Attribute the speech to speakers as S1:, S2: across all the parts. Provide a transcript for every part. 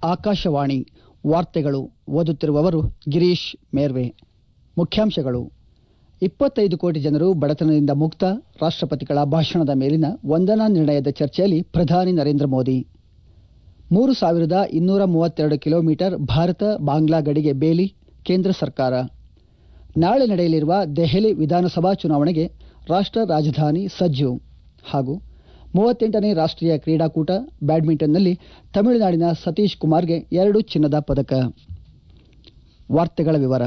S1: ಆಕಾಶವಾಣಿ ವಾರ್ತೆಗಳು ಓದುತ್ತಿರುವವರು ಗಿರೀಶ್ ಮೇರ್ವೆ ಮುಖ್ಯಾಂಶಗಳು ಇಪ್ಪತ್ತೈದು ಕೋಟಿ ಜನರು ಬಡತನದಿಂದ ಮುಕ್ತ ರಾಷ್ಟ್ರಪತಿಗಳ ಭಾಷಣದ ಮೇಲಿನ ವಂದನಾ ನಿರ್ಣಯದ ಚರ್ಚೆಯಲ್ಲಿ ಪ್ರಧಾನಿ ನರೇಂದ್ರ ಮೋದಿ ಮೂರು ಸಾವಿರದ ಇನ್ನೂರ ಮೂವತ್ತೆರಡು ಕಿಲೋಮೀಟರ್ ಭಾರತ ಬಾಂಗ್ಲಾ ಗಡಿಗೆ ಬೇಲಿ ಕೇಂದ್ರ ಸರ್ಕಾರ ನಾಳೆ ನಡೆಯಲಿರುವ ದೆಹಲಿ ವಿಧಾನಸಭಾ ಚುನಾವಣೆಗೆ ರಾಷ್ಟ್ರ ರಾಜಧಾನಿ ಸಜ್ಜು ಹಾಗೂ ಮೂವತ್ತೆಂಟನೇ ರಾಷ್ಟ್ರೀಯ ಕ್ರೀಡಾಕೂಟ ಬ್ಯಾಡ್ಮಿಂಟನ್ನಲ್ಲಿ ತಮಿಳುನಾಡಿನ ಸತೀಶ್ ಕುಮಾರ್ಗೆ ಎರಡು ಚಿನ್ನದ ಪದಕ ವಾರ್ತೆಗಳ ವಿವರ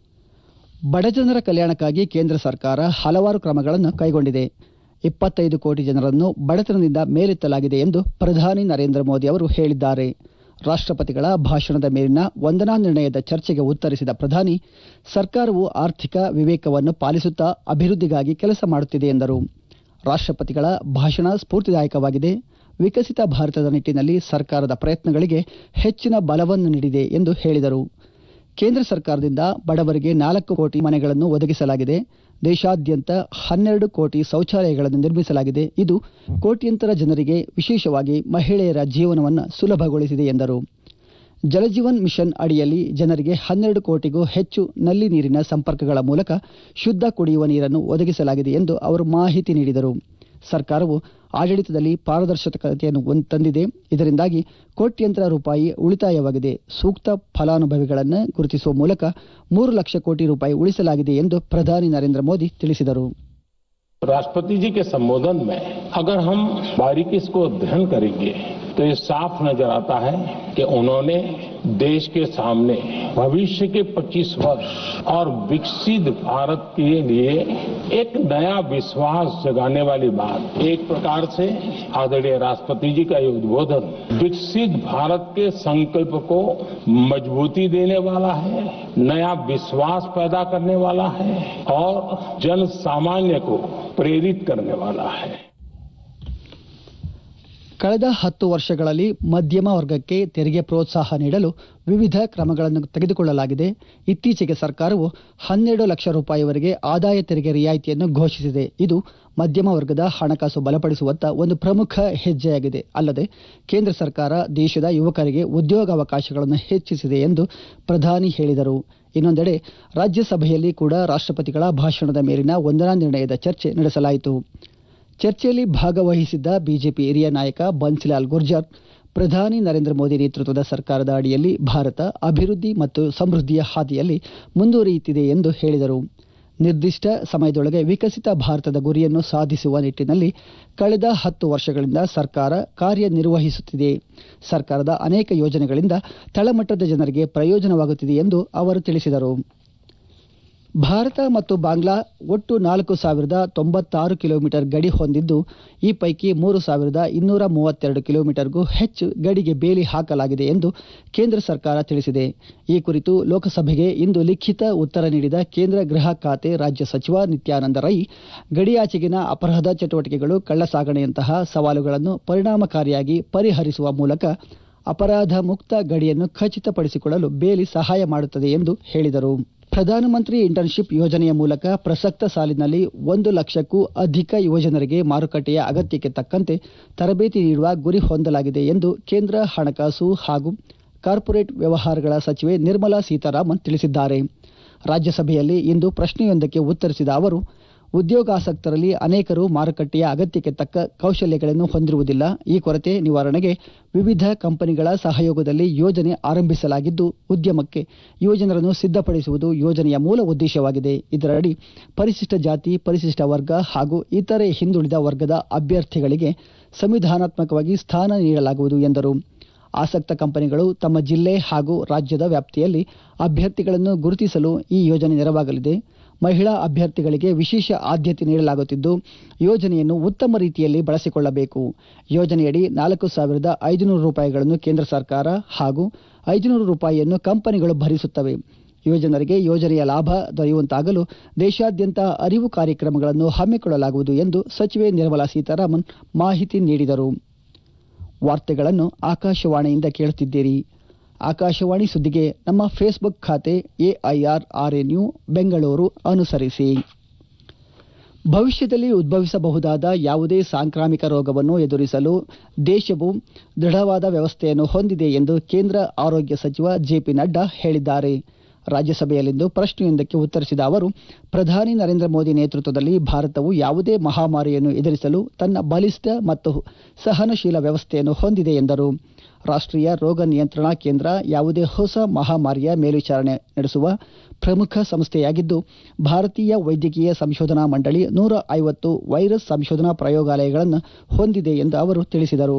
S1: ಬಡಜನರ ಕಲ್ಯಾಣಕ್ಕಾಗಿ ಕೇಂದ್ರ ಸರ್ಕಾರ ಹಲವಾರು ಕ್ರಮಗಳನ್ನು ಕೈಗೊಂಡಿದೆ ಇಪ್ಪತ್ತೈದು ಕೋಟಿ ಜನರನ್ನು ಬಡತನದಿಂದ ಮೇಲೆತ್ತಲಾಗಿದೆ ಎಂದು ಪ್ರಧಾನಿ ನರೇಂದ್ರ ಮೋದಿ ಅವರು ಹೇಳಿದ್ದಾರೆ ರಾಷ್ಟ್ರಪತಿಗಳ ಭಾಷಣದ ಮೇಲಿನ ವಂದನಾ ನಿರ್ಣಯದ ಚರ್ಚೆಗೆ ಉತ್ತರಿಸಿದ ಪ್ರಧಾನಿ ಸರ್ಕಾರವು ಆರ್ಥಿಕ ವಿವೇಕವನ್ನು ಪಾಲಿಸುತ್ತಾ ಅಭಿವೃದ್ಧಿಗಾಗಿ ಕೆಲಸ ಮಾಡುತ್ತಿದೆ ಎಂದರು ರಾಷ್ಟ್ರಪತಿಗಳ ಭಾಷಣ ಸ್ಫೂರ್ತಿದಾಯಕವಾಗಿದೆ ವಿಕಸಿತ ಭಾರತದ ನಿಟ್ಟಿನಲ್ಲಿ ಸರ್ಕಾರದ ಪ್ರಯತ್ನಗಳಿಗೆ ಹೆಚ್ಚಿನ ಬಲವನ್ನು ನೀಡಿದೆ ಎಂದು ಹೇಳಿದರು ಕೇಂದ್ರ ಸರ್ಕಾರದಿಂದ ಬಡವರಿಗೆ ನಾಲ್ಕು ಕೋಟಿ ಮನೆಗಳನ್ನು ಒದಗಿಸಲಾಗಿದೆ ದೇಶಾದ್ಯಂತ ಹನ್ನೆರಡು ಕೋಟಿ ಶೌಚಾಲಯಗಳನ್ನು ನಿರ್ಮಿಸಲಾಗಿದೆ ಇದು ಕೋಟ್ಯಂತರ ಜನರಿಗೆ ವಿಶೇಷವಾಗಿ ಮಹಿಳೆಯರ ಜೀವನವನ್ನು ಸುಲಭಗೊಳಿಸಿದೆ ಎಂದರು ಜಲಜೀವನ್ ಮಿಷನ್ ಅಡಿಯಲ್ಲಿ ಜನರಿಗೆ ಹನ್ನೆರಡು ಕೋಟಿಗೂ ಹೆಚ್ಚು ನಲ್ಲಿ ನೀರಿನ ಸಂಪರ್ಕಗಳ ಮೂಲಕ ಶುದ್ಧ ಕುಡಿಯುವ ನೀರನ್ನು ಒದಗಿಸಲಾಗಿದೆ ಎಂದು ಅವರು ಮಾಹಿತಿ ನೀಡಿದರು ಸರ್ಕಾರವು ಆಡಳಿತದಲ್ಲಿ ಪಾರದರ್ಶಕತೆಯನ್ನು ತಂದಿದೆ ಇದರಿಂದಾಗಿ ಕೋಟ್ಯಂತರ ರೂಪಾಯಿ ಉಳಿತಾಯವಾಗಿದೆ ಸೂಕ್ತ ಫಲಾನುಭವಿಗಳನ್ನು ಗುರುತಿಸುವ ಮೂಲಕ ಮೂರು ಲಕ್ಷ ಕೋಟಿ ರೂಪಾಯಿ ಉಳಿಸಲಾಗಿದೆ ಎಂದು ಪ್ರಧಾನಿ ನರೇಂದ್ರ ಮೋದಿ ತಿಳಿಸಿದರು
S2: राष्ट्रपति जी के संबोधन में अगर हम बारीकी इसको अध्ययन करेंगे तो ये साफ नजर आता है कि उन्होंने देश के सामने भविष्य के 25 वर्ष और विकसित भारत के लिए एक नया विश्वास जगाने वाली बात एक प्रकार से आदरणीय राष्ट्रपति जी का ये उद्बोधन विकसित भारत के संकल्प को मजबूती देने वाला है नया विश्वास पैदा करने वाला है और जन सामान्य को प्रेरित करने वाला है
S1: ಕಳೆದ ಹತ್ತು ವರ್ಷಗಳಲ್ಲಿ ಮಧ್ಯಮ ವರ್ಗಕ್ಕೆ ತೆರಿಗೆ ಪ್ರೋತ್ಸಾಹ ನೀಡಲು ವಿವಿಧ ಕ್ರಮಗಳನ್ನು ತೆಗೆದುಕೊಳ್ಳಲಾಗಿದೆ ಇತ್ತೀಚೆಗೆ ಸರ್ಕಾರವು ಹನ್ನೆರಡು ಲಕ್ಷ ರೂಪಾಯಿವರೆಗೆ ಆದಾಯ ತೆರಿಗೆ ರಿಯಾಯಿತಿಯನ್ನು ಘೋಷಿಸಿದೆ ಇದು ಮಧ್ಯಮ ವರ್ಗದ ಹಣಕಾಸು ಬಲಪಡಿಸುವತ್ತ ಒಂದು ಪ್ರಮುಖ ಹೆಜ್ಜೆಯಾಗಿದೆ ಅಲ್ಲದೆ ಕೇಂದ್ರ ಸರ್ಕಾರ ದೇಶದ ಯುವಕರಿಗೆ ಉದ್ಯೋಗಾವಕಾಶಗಳನ್ನು ಹೆಚ್ಚಿಸಿದೆ ಎಂದು ಪ್ರಧಾನಿ ಹೇಳಿದರು ಇನ್ನೊಂದೆಡೆ ರಾಜ್ಯಸಭೆಯಲ್ಲಿ ಕೂಡ ರಾಷ್ಟ್ರಪತಿಗಳ ಭಾಷಣದ ಮೇಲಿನ ವಂದನಾ ನಿರ್ಣಯದ ಚರ್ಚೆ ನಡೆಸಲಾಯಿತು ಚರ್ಚೆಯಲ್ಲಿ ಭಾಗವಹಿಸಿದ್ದ ಬಿಜೆಪಿ ಹಿರಿಯ ನಾಯಕ ಬನ್ಸಿಲಾಲ್ ಗುರ್ಜರ್ ಪ್ರಧಾನಿ ನರೇಂದ್ರ ಮೋದಿ ನೇತೃತ್ವದ ಸರ್ಕಾರದ ಅಡಿಯಲ್ಲಿ ಭಾರತ ಅಭಿವೃದ್ಧಿ ಮತ್ತು ಸಮೃದ್ಧಿಯ ಹಾದಿಯಲ್ಲಿ ಮುಂದುವರಿಯುತ್ತಿದೆ ಎಂದು ಹೇಳಿದರು ನಿರ್ದಿಷ್ಟ ಸಮಯದೊಳಗೆ ವಿಕಸಿತ ಭಾರತದ ಗುರಿಯನ್ನು ಸಾಧಿಸುವ ನಿಟ್ಟಿನಲ್ಲಿ ಕಳೆದ ಹತ್ತು ವರ್ಷಗಳಿಂದ ಸರ್ಕಾರ ಕಾರ್ಯನಿರ್ವಹಿಸುತ್ತಿದೆ ಸರ್ಕಾರದ ಅನೇಕ ಯೋಜನೆಗಳಿಂದ ತಳಮಟ್ಟದ ಜನರಿಗೆ ಪ್ರಯೋಜನವಾಗುತ್ತಿದೆ ಎಂದು ಅವರು ತಿಳಿಸಿದರು ಭಾರತ ಮತ್ತು ಬಾಂಗ್ಲಾ ಒಟ್ಟು ನಾಲ್ಕು ಸಾವಿರದ ತೊಂಬತ್ತಾರು ಕಿಲೋಮೀಟರ್ ಗಡಿ ಹೊಂದಿದ್ದು ಈ ಪೈಕಿ ಮೂರು ಸಾವಿರದ ಇನ್ನೂರ ಮೂವತ್ತೆರಡು ಕಿಲೋಮೀಟರ್ಗೂ ಹೆಚ್ಚು ಗಡಿಗೆ ಬೇಲಿ ಹಾಕಲಾಗಿದೆ ಎಂದು ಕೇಂದ್ರ ಸರ್ಕಾರ ತಿಳಿಸಿದೆ ಈ ಕುರಿತು ಲೋಕಸಭೆಗೆ ಇಂದು ಲಿಖಿತ ಉತ್ತರ ನೀಡಿದ ಕೇಂದ್ರ ಗೃಹ ಖಾತೆ ರಾಜ್ಯ ಸಚಿವ ನಿತ್ಯಾನಂದ ರೈ ಗಡಿಯಾಚೆಗಿನ ಅಪರಾಧ ಚಟುವಟಿಕೆಗಳು ಕಳ್ಳಸಾಗಣೆಯಂತಹ ಸವಾಲುಗಳನ್ನು ಪರಿಣಾಮಕಾರಿಯಾಗಿ ಪರಿಹರಿಸುವ ಮೂಲಕ ಅಪರಾಧ ಮುಕ್ತ ಗಡಿಯನ್ನು ಖಚಿತಪಡಿಸಿಕೊಳ್ಳಲು ಬೇಲಿ ಸಹಾಯ ಮಾಡುತ್ತದೆ ಎಂದು ಹೇಳಿದರು ಪ್ರಧಾನಮಂತ್ರಿ ಇಂಟರ್ನ್ಶಿಪ್ ಯೋಜನೆಯ ಮೂಲಕ ಪ್ರಸಕ್ತ ಸಾಲಿನಲ್ಲಿ ಒಂದು ಲಕ್ಷಕ್ಕೂ ಅಧಿಕ ಯುವಜನರಿಗೆ ಮಾರುಕಟ್ಟೆಯ ಅಗತ್ಯಕ್ಕೆ ತಕ್ಕಂತೆ ತರಬೇತಿ ನೀಡುವ ಗುರಿ ಹೊಂದಲಾಗಿದೆ ಎಂದು ಕೇಂದ್ರ ಹಣಕಾಸು ಹಾಗೂ ಕಾರ್ಪೊರೇಟ್ ವ್ಯವಹಾರಗಳ ಸಚಿವೆ ನಿರ್ಮಲಾ ಸೀತಾರಾಮನ್ ತಿಳಿಸಿದ್ದಾರೆ ರಾಜ್ಯಸಭೆಯಲ್ಲಿ ಇಂದು ಪ್ರಶ್ನೆಯೊಂದಕ್ಕೆ ಉತ್ತರಿಸಿದ ಅವರು ಉದ್ಯೋಗಾಸಕ್ತರಲ್ಲಿ ಅನೇಕರು ಮಾರುಕಟ್ಟೆಯ ಅಗತ್ಯಕ್ಕೆ ತಕ್ಕ ಕೌಶಲ್ಯಗಳನ್ನು ಹೊಂದಿರುವುದಿಲ್ಲ ಈ ಕೊರತೆ ನಿವಾರಣೆಗೆ ವಿವಿಧ ಕಂಪನಿಗಳ ಸಹಯೋಗದಲ್ಲಿ ಯೋಜನೆ ಆರಂಭಿಸಲಾಗಿದ್ದು ಉದ್ಯಮಕ್ಕೆ ಯುವಜನರನ್ನು ಸಿದ್ಧಪಡಿಸುವುದು ಯೋಜನೆಯ ಮೂಲ ಉದ್ದೇಶವಾಗಿದೆ ಇದರಡಿ ಪರಿಶಿಷ್ಟ ಜಾತಿ ಪರಿಶಿಷ್ಟ ವರ್ಗ ಹಾಗೂ ಇತರೆ ಹಿಂದುಳಿದ ವರ್ಗದ ಅಭ್ಯರ್ಥಿಗಳಿಗೆ ಸಂವಿಧಾನಾತ್ಮಕವಾಗಿ ಸ್ಥಾನ ನೀಡಲಾಗುವುದು ಎಂದರು ಆಸಕ್ತ ಕಂಪನಿಗಳು ತಮ್ಮ ಜಿಲ್ಲೆ ಹಾಗೂ ರಾಜ್ಯದ ವ್ಯಾಪ್ತಿಯಲ್ಲಿ ಅಭ್ಯರ್ಥಿಗಳನ್ನು ಗುರುತಿಸಲು ಈ ಯೋಜನೆ ನೆರವಾಗಲಿದೆ ಮಹಿಳಾ ಅಭ್ಯರ್ಥಿಗಳಿಗೆ ವಿಶೇಷ ಆದ್ಯತೆ ನೀಡಲಾಗುತ್ತಿದ್ದು ಯೋಜನೆಯನ್ನು ಉತ್ತಮ ರೀತಿಯಲ್ಲಿ ಬಳಸಿಕೊಳ್ಳಬೇಕು ಯೋಜನೆಯಡಿ ನಾಲ್ಕು ಸಾವಿರದ ಐದುನೂರು ರೂಪಾಯಿಗಳನ್ನು ಕೇಂದ್ರ ಸರ್ಕಾರ ಹಾಗೂ ಐದುನೂರು ರೂಪಾಯಿಯನ್ನು ಕಂಪನಿಗಳು ಭರಿಸುತ್ತವೆ ಯುವಜನರಿಗೆ ಯೋಜನೆಯ ಲಾಭ ದೊರೆಯುವಂತಾಗಲು ದೇಶಾದ್ಯಂತ ಅರಿವು ಕಾರ್ಯಕ್ರಮಗಳನ್ನು ಹಮ್ಮಿಕೊಳ್ಳಲಾಗುವುದು ಎಂದು ಸಚಿವೆ ನಿರ್ಮಲಾ ಸೀತಾರಾಮನ್ ಮಾಹಿತಿ ನೀಡಿದರು ವಾರ್ತೆಗಳನ್ನು ಆಕಾಶವಾಣಿಯಿಂದ ಕೇಳುತ್ತಿದ್ದೀರಿ ಆಕಾಶವಾಣಿ ಸುದ್ದಿಗೆ ನಮ್ಮ ಫೇಸ್ಬುಕ್ ಖಾತೆ ಎಐಆರ್ ಆರ್ಎನ್ಯು ಬೆಂಗಳೂರು ಅನುಸರಿಸಿ ಭವಿಷ್ಯದಲ್ಲಿ ಉದ್ಭವಿಸಬಹುದಾದ ಯಾವುದೇ ಸಾಂಕ್ರಾಮಿಕ ರೋಗವನ್ನು ಎದುರಿಸಲು ದೇಶವು ದೃಢವಾದ ವ್ಯವಸ್ಥೆಯನ್ನು ಹೊಂದಿದೆ ಎಂದು ಕೇಂದ್ರ ಆರೋಗ್ಯ ಸಚಿವ ಜೆಪಿ ನಡ್ಡಾ ಹೇಳಿದ್ದಾರೆ ರಾಜ್ಯಸಭೆಯಲ್ಲಿಂದು ಪ್ರಶ್ನೆಯೊಂದಕ್ಕೆ ಉತ್ತರಿಸಿದ ಅವರು ಪ್ರಧಾನಿ ನರೇಂದ್ರ ಮೋದಿ ನೇತೃತ್ವದಲ್ಲಿ ಭಾರತವು ಯಾವುದೇ ಮಹಾಮಾರಿಯನ್ನು ಎದುರಿಸಲು ತನ್ನ ಬಲಿಷ್ಠ ಮತ್ತು ಸಹನಶೀಲ ವ್ಯವಸ್ಥೆಯನ್ನು ಹೊಂದಿದೆ ಎಂದರು ರಾಷ್ಟ್ರೀಯ ರೋಗ ನಿಯಂತ್ರಣಾ ಕೇಂದ್ರ ಯಾವುದೇ ಹೊಸ ಮಹಾಮಾರಿಯ ಮೇಲ್ವಿಚಾರಣೆ ನಡೆಸುವ ಪ್ರಮುಖ ಸಂಸ್ಥೆಯಾಗಿದ್ದು ಭಾರತೀಯ ವೈದ್ಯಕೀಯ ಸಂಶೋಧನಾ ಮಂಡಳಿ ನೂರ ಐವತ್ತು ವೈರಸ್ ಸಂಶೋಧನಾ ಪ್ರಯೋಗಾಲಯಗಳನ್ನು ಹೊಂದಿದೆ ಎಂದು ಅವರು ತಿಳಿಸಿದರು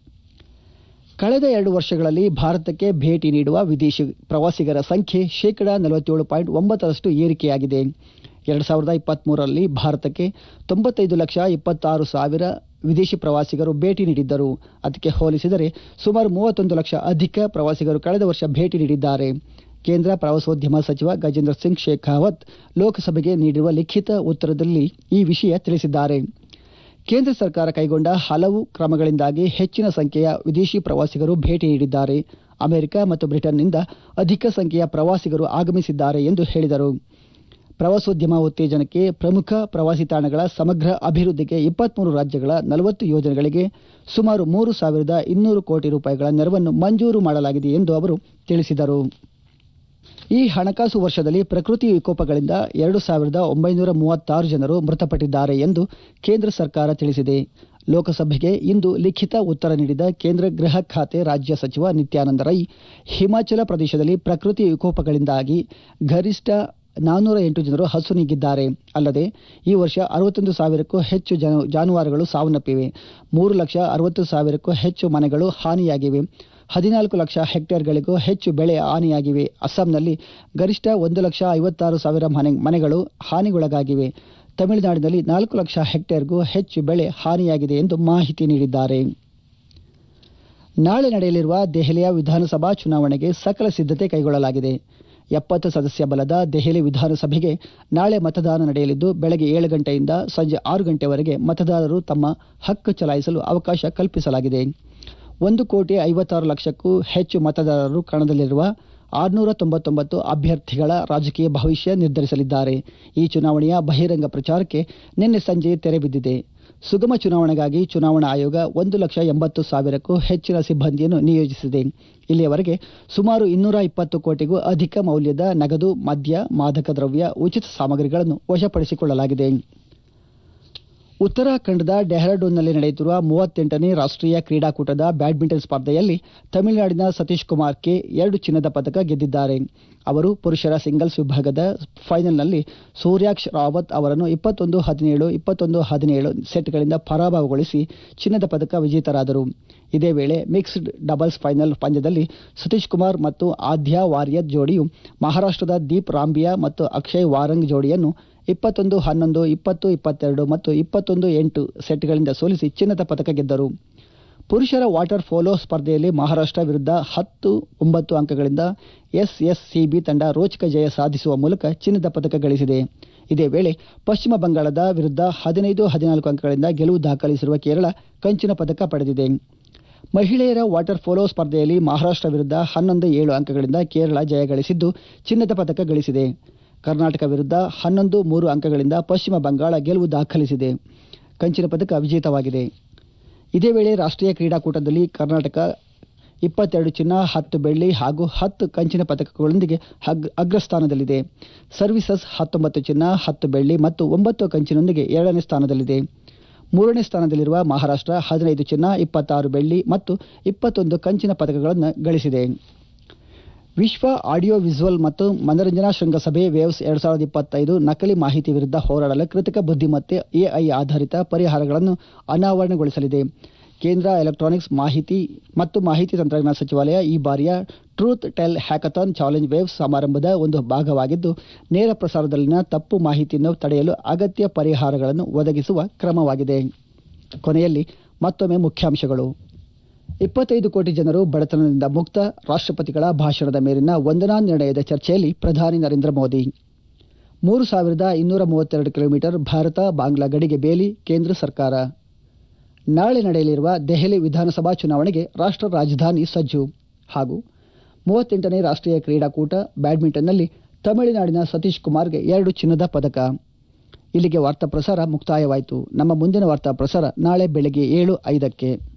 S1: ಕಳೆದ ಎರಡು ವರ್ಷಗಳಲ್ಲಿ ಭಾರತಕ್ಕೆ ಭೇಟಿ ನೀಡುವ ವಿದೇಶಿ ಪ್ರವಾಸಿಗರ ಸಂಖ್ಯೆ ಶೇಕಡಾ ನಲವತ್ತೇಳು ಪಾಯಿಂಟ್ ಒಂಬತ್ತರಷ್ಟು ಏರಿಕೆಯಾಗಿದೆ ಎರಡು ಸಾವಿರದ ಇಪ್ಪತ್ಮೂರರಲ್ಲಿ ಭಾರತಕ್ಕೆ ತೊಂಬತ್ತೈದು ಲಕ್ಷ ಇಪ್ಪತ್ತಾರು ಸಾವಿರ ವಿದೇಶಿ ಪ್ರವಾಸಿಗರು ಭೇಟಿ ನೀಡಿದ್ದರು ಅದಕ್ಕೆ ಹೋಲಿಸಿದರೆ ಸುಮಾರು ಮೂವತ್ತೊಂದು ಲಕ್ಷ ಅಧಿಕ ಪ್ರವಾಸಿಗರು ಕಳೆದ ವರ್ಷ ಭೇಟಿ ನೀಡಿದ್ದಾರೆ ಕೇಂದ್ರ ಪ್ರವಾಸೋದ್ಯಮ ಸಚಿವ ಗಜೇಂದ್ರ ಸಿಂಗ್ ಶೇಖಾವತ್ ಲೋಕಸಭೆಗೆ ನೀಡಿರುವ ಲಿಖಿತ ಉತ್ತರದಲ್ಲಿ ಈ ವಿಷಯ ತಿಳಿಸಿದ್ದಾರೆ ಕೇಂದ್ರ ಸರ್ಕಾರ ಕೈಗೊಂಡ ಹಲವು ಕ್ರಮಗಳಿಂದಾಗಿ ಹೆಚ್ಚಿನ ಸಂಖ್ಯೆಯ ವಿದೇಶಿ ಪ್ರವಾಸಿಗರು ಭೇಟಿ ನೀಡಿದ್ದಾರೆ ಅಮೆರಿಕ ಮತ್ತು ಬ್ರಿಟನ್ನಿಂದ ಅಧಿಕ ಸಂಖ್ಯೆಯ ಪ್ರವಾಸಿಗರು ಆಗಮಿಸಿದ್ದಾರೆ ಎಂದು ಹೇಳಿದರು ಪ್ರವಾಸೋದ್ಯಮ ಉತ್ತೇಜನಕ್ಕೆ ಪ್ರಮುಖ ಪ್ರವಾಸಿ ತಾಣಗಳ ಸಮಗ್ರ ಅಭಿವೃದ್ಧಿಗೆ ಇಪ್ಪತ್ಮೂರು ರಾಜ್ಯಗಳ ನಲವತ್ತು ಯೋಜನೆಗಳಿಗೆ ಸುಮಾರು ಮೂರು ಸಾವಿರದ ಇನ್ನೂರು ಕೋಟಿ ರೂಪಾಯಿಗಳ ನೆರವನ್ನು ಮಂಜೂರು ಮಾಡಲಾಗಿದೆ ಎಂದು ಅವರು ತಿಳಿಸಿದರು ಈ ಹಣಕಾಸು ವರ್ಷದಲ್ಲಿ ಪ್ರಕೃತಿ ವಿಕೋಪಗಳಿಂದ ಎರಡು ಸಾವಿರದ ಒಂಬೈನೂರ ಮೂವತ್ತಾರು ಜನರು ಮೃತಪಟ್ಟಿದ್ದಾರೆ ಎಂದು ಕೇಂದ್ರ ಸರ್ಕಾರ ತಿಳಿಸಿದೆ ಲೋಕಸಭೆಗೆ ಇಂದು ಲಿಖಿತ ಉತ್ತರ ನೀಡಿದ ಕೇಂದ್ರ ಗೃಹ ಖಾತೆ ರಾಜ್ಯ ಸಚಿವ ನಿತ್ಯಾನಂದ ರೈ ಹಿಮಾಚಲ ಪ್ರದೇಶದಲ್ಲಿ ಪ್ರಕೃತಿ ವಿಕೋಪಗಳಿಂದಾಗಿ ಗರಿಷ್ಠ ನಾನ್ನೂರ ಎಂಟು ಜನರು ಹಸುನೀಗಿದ್ದಾರೆ ಅಲ್ಲದೆ ಈ ವರ್ಷ ಅರವತ್ತೊಂದು ಸಾವಿರಕ್ಕೂ ಹೆಚ್ಚು ಜನ- ಜಾನುವಾರುಗಳು ಸಾವನ್ನಪ್ಪಿವೆ ಮೂರು ಲಕ್ಷ ಅರವತ್ತು ಸಾವಿರಕ್ಕೂ ಹೆಚ್ಚು ಮನೆಗಳು ಹಾನಿಯಾಗಿವೆ ಹದಿನಾಲ್ಕು ಲಕ್ಷ ಹೆಕ್ಟೇರ್ಗಳಿಗೂ ಹೆಚ್ಚು ಬೆಳೆ ಹಾನಿಯಾಗಿವೆ ಅಸ್ಸಾಂನಲ್ಲಿ ಗರಿಷ್ಠ ಒಂದು ಲಕ್ಷ ಐವತ್ತಾರು ಸಾವಿರ ಮನೆ ಮನೆಗಳು ಹಾನಿಗೊಳಗಾಗಿವೆ ತಮಿಳುನಾಡಿನಲ್ಲಿ ನಾಲ್ಕು ಲಕ್ಷ ಹೆಕ್ಟೇರ್ಗೂ ಹೆಚ್ಚು ಬೆಳೆ ಹಾನಿಯಾಗಿದೆ ಎಂದು ಮಾಹಿತಿ ನೀಡಿದ್ದಾರೆ ನಾಳೆ ನಡೆಯಲಿರುವ ದೆಹಲಿಯ ವಿಧಾನಸಭಾ ಚುನಾವಣೆಗೆ ಸಕಲ ಸಿದ್ಧತೆ ಕೈಗೊಳ್ಳಲಾಗಿದೆ ಎಪ್ಪತ್ತು ಸದಸ್ಯ ಬಲದ ದೆಹಲಿ ವಿಧಾನಸಭೆಗೆ ನಾಳೆ ಮತದಾನ ನಡೆಯಲಿದ್ದು ಬೆಳಗ್ಗೆ ಏಳು ಗಂಟೆಯಿಂದ ಸಂಜೆ ಆರು ಗಂಟೆವರೆಗೆ ಮತದಾರರು ತಮ್ಮ ಹಕ್ಕು ಚಲಾಯಿಸಲು ಅವಕಾಶ ಕಲ್ಪಿಸಲಾಗಿದೆ ಒಂದು ಕೋಟಿ ಐವತ್ತಾರು ಲಕ್ಷಕ್ಕೂ ಹೆಚ್ಚು ಮತದಾರರು ಕಣದಲ್ಲಿರುವ ಆರುನೂರ ತೊಂಬತ್ತೊಂಬತ್ತು ಅಭ್ಯರ್ಥಿಗಳ ರಾಜಕೀಯ ಭವಿಷ್ಯ ನಿರ್ಧರಿಸಲಿದ್ದಾರೆ ಈ ಚುನಾವಣೆಯ ಬಹಿರಂಗ ಪ್ರಚಾರಕ್ಕೆ ನಿನ್ನೆ ಸಂಜೆ ತೆರೆ ಬಿದ್ದಿದೆ ಸುಗಮ ಚುನಾವಣೆಗಾಗಿ ಚುನಾವಣಾ ಆಯೋಗ ಒಂದು ಲಕ್ಷ ಎಂಬತ್ತು ಸಾವಿರಕ್ಕೂ ಹೆಚ್ಚಿನ ಸಿಬ್ಬಂದಿಯನ್ನು ನಿಯೋಜಿಸಿದೆ ಇಲ್ಲಿಯವರೆಗೆ ಸುಮಾರು ಇನ್ನೂರ ಇಪ್ಪತ್ತು ಕೋಟಿಗೂ ಅಧಿಕ ಮೌಲ್ಯದ ನಗದು ಮದ್ಯ ಮಾದಕ ದ್ರವ್ಯ ಉಚಿತ ಸಾಮಗ್ರಿಗಳನ್ನು ವಶಪಡಿಸಿಕೊಳ್ಳಲಾಗಿದೆ ಉತ್ತರಾಖಂಡದ ಡೆಹ್ರಾಡೂನ್ನಲ್ಲಿ ನಡೆಯುತ್ತಿರುವ ಮೂವತ್ತೆಂಟನೇ ರಾಷ್ಟ್ರೀಯ ಕ್ರೀಡಾಕೂಟದ ಬ್ಯಾಡ್ಮಿಂಟನ್ ಸ್ಪರ್ಧೆಯಲ್ಲಿ ತಮಿಳುನಾಡಿನ ಸತೀಶ್ ಕುಮಾರ್ ಕೆ ಎರಡು ಚಿನ್ನದ ಪದಕ ಗೆದ್ದಿದ್ದಾರೆ ಅವರು ಪುರುಷರ ಸಿಂಗಲ್ಸ್ ವಿಭಾಗದ ಫೈನಲ್ನಲ್ಲಿ ಸೂರ್ಯಾಕ್ಷ್ ರಾವತ್ ಅವರನ್ನು ಇಪ್ಪತ್ತೊಂದು ಹದಿನೇಳು ಇಪ್ಪತ್ತೊಂದು ಹದಿನೇಳು ಸೆಟ್ಗಳಿಂದ ಪರಾಭವಗೊಳಿಸಿ ಚಿನ್ನದ ಪದಕ ವಿಜೇತರಾದರು ಇದೇ ವೇಳೆ ಮಿಕ್ಸ್ಡ್ ಡಬಲ್ಸ್ ಫೈನಲ್ ಪಂದ್ಯದಲ್ಲಿ ಸತೀಶ್ ಕುಮಾರ್ ಮತ್ತು ಆದ್ಯಾ ವಾರಿಯರ್ ಜೋಡಿಯು ಮಹಾರಾಷ್ಟ್ರದ ದೀಪ್ ರಾಂಬಿಯಾ ಮತ್ತು ಅಕ್ಷಯ್ ವಾರಂಗ್ ಜೋಡಿಯನ್ನು ಇಪ್ಪತ್ತೊಂದು ಹನ್ನೊಂದು ಇಪ್ಪತ್ತು ಇಪ್ಪತ್ತೆರಡು ಮತ್ತು ಇಪ್ಪತ್ತೊಂದು ಎಂಟು ಸೆಟ್ಗಳಿಂದ ಸೋಲಿಸಿ ಚಿನ್ನದ ಪದಕ ಗೆದ್ದರು ಪುರುಷರ ವಾಟರ್ ಪೋಲೋ ಸ್ಪರ್ಧೆಯಲ್ಲಿ ಮಹಾರಾಷ್ಟ್ರ ವಿರುದ್ಧ ಹತ್ತು ಒಂಬತ್ತು ಅಂಕಗಳಿಂದ ಎಸ್ಎಸ್ಸಿಬಿ ತಂಡ ರೋಚಕ ಜಯ ಸಾಧಿಸುವ ಮೂಲಕ ಚಿನ್ನದ ಪದಕ ಗಳಿಸಿದೆ ಇದೇ ವೇಳೆ ಪಶ್ಚಿಮ ಬಂಗಾಳದ ವಿರುದ್ಧ ಹದಿನೈದು ಹದಿನಾಲ್ಕು ಅಂಕಗಳಿಂದ ಗೆಲುವು ದಾಖಲಿಸಿರುವ ಕೇರಳ ಕಂಚಿನ ಪದಕ ಪಡೆದಿದೆ ಮಹಿಳೆಯರ ವಾಟರ್ ಪೋಲೋ ಸ್ಪರ್ಧೆಯಲ್ಲಿ ಮಹಾರಾಷ್ಟ್ರ ವಿರುದ್ಧ ಹನ್ನೊಂದು ಏಳು ಅಂಕಗಳಿಂದ ಕೇರಳ ಜಯ ಗಳಿಸಿದ್ದು ಚಿನ್ನದ ಪದಕ ಗಳಿಸಿದೆ ಕರ್ನಾಟಕ ವಿರುದ್ಧ ಹನ್ನೊಂದು ಮೂರು ಅಂಕಗಳಿಂದ ಪಶ್ಚಿಮ ಬಂಗಾಳ ಗೆಲುವು ದಾಖಲಿಸಿದೆ ಕಂಚಿನ ಪದಕ ವಿಜೇತವಾಗಿದೆ ಇದೇ ವೇಳೆ ರಾಷ್ಟ್ರೀಯ ಕ್ರೀಡಾಕೂಟದಲ್ಲಿ ಕರ್ನಾಟಕ ಇಪ್ಪತ್ತೆರಡು ಚಿನ್ನ ಹತ್ತು ಬೆಳ್ಳಿ ಹಾಗೂ ಹತ್ತು ಕಂಚಿನ ಪದಕಗಳೊಂದಿಗೆ ಹಗ್- ಅಗ್ರಸ್ಥಾನದಲ್ಲಿದೆ ಸರ್ವಿಸಸ್ ಹತ್ತೊಂಬತ್ತು ಚಿನ್ನ ಹತ್ತು ಬೆಳ್ಳಿ ಮತ್ತು ಒಂಬತ್ತು ಕಂಚಿನೊಂದಿಗೆ ಏಳನೇ ಸ್ಥಾನದಲ್ಲಿದೆ ಮೂರನೇ ಸ್ಥಾನದಲ್ಲಿರುವ ಮಹಾರಾಷ್ಟ್ರ ಹದಿನೈದು ಚಿನ್ನ ಇಪ್ಪತ್ತಾರು ಬೆಳ್ಳಿ ಮತ್ತು ಇಪ್ಪತ್ತೊಂದು ಕಂಚಿನ ಪದಕಗಳನ್ನು ಗಳಿಸಿದೆ ವಿಶ್ವ ಆಡಿಯೋ ವಿಜುವಲ್ ಮತ್ತು ಮನರಂಜನಾ ಶೃಂಗಸಭೆ ವೇವ್ಸ್ ಎರಡ್ ಸಾವಿರದ ಇಪ್ಪತ್ತೈದು ನಕಲಿ ಮಾಹಿತಿ ವಿರುದ್ಧ ಹೋರಾಡಲು ಕೃತಕ ಬುದ್ಧಿಮತ್ತೆ ಎಐ ಆಧಾರಿತ ಪರಿಹಾರಗಳನ್ನು ಅನಾವರಣಗೊಳಿಸಲಿದೆ ಕೇಂದ್ರ ಎಲೆಕ್ಟ್ರಾನಿಕ್ಸ್ ಮಾಹಿತಿ ಮತ್ತು ಮಾಹಿತಿ ತಂತ್ರಜ್ಞಾನ ಸಚಿವಾಲಯ ಈ ಬಾರಿಯ truth tell hackathon challenge waves ಸಮಾರಂಭದ ಒಂದು ಭಾಗವಾಗಿದ್ದು ನೇರ ಪ್ರಸಾರದಲ್ಲಿನ ತಪ್ಪು ಮಾಹಿತಿಯನ್ನು ತಡೆಯಲು ಅಗತ್ಯ ಪರಿಹಾರಗಳನ್ನು ಒದಗಿಸುವ ಕ್ರಮವಾಗಿದೆ ಕೊನೆಯಲ್ಲಿ ಮತ್ತೊಮ್ಮೆ ಮುಖ್ಯಾಂಶಗಳು ಇಪ್ಪತ್ತೈದು ಕೋಟಿ ಜನರು ಬಡತನದಿಂದ ಮುಕ್ತ ರಾಷ್ಟ್ರಪತಿಗಳ ಭಾಷಣದ ಮೇಲಿನ ವಂದನಾ ನಿರ್ಣಯದ ಚರ್ಚೆಯಲ್ಲಿ ಪ್ರಧಾನಿ ನರೇಂದ್ರ ಮೋದಿ ಮೂರು ಸಾವಿರದ ಇನ್ನೂರ ಮೂವತ್ತೆರಡು ಕಿಲೋಮೀಟರ್ ಭಾರತ ಬಾಂಗ್ಲಾ ಗಡಿಗೆ ಬೇಲಿ ಕೇಂದ್ರ ಸರ್ಕಾರ ನಾಳೆ ನಡೆಯಲಿರುವ ದೆಹಲಿ ವಿಧಾನಸಭಾ ಚುನಾವಣೆಗೆ ರಾಷ್ಟ್ರ ರಾಜಧಾನಿ ಸಜ್ಜು ಹಾಗೂ ಮೂವತ್ತೆಂಟನೇ ರಾಷ್ಟ್ರೀಯ ಕ್ರೀಡಾಕೂಟ ಬ್ಯಾಡ್ಮಿಂಟನ್ನಲ್ಲಿ ತಮಿಳುನಾಡಿನ ಸತೀಶ್ ಕುಮಾರ್ಗೆ ಎರಡು ಚಿನ್ನದ ಪದಕ ಇಲ್ಲಿಗೆ ವಾರ್ತಾ ಪ್ರಸಾರ ಮುಕ್ತಾಯವಾಯಿತು ನಮ್ಮ ಮುಂದಿನ ವಾರ್ತಾ ಪ್ರಸಾರ ನಾಳೆ ಬೆಳಗ್ಗೆ ಏಳು ಐದಕ್ಕೆ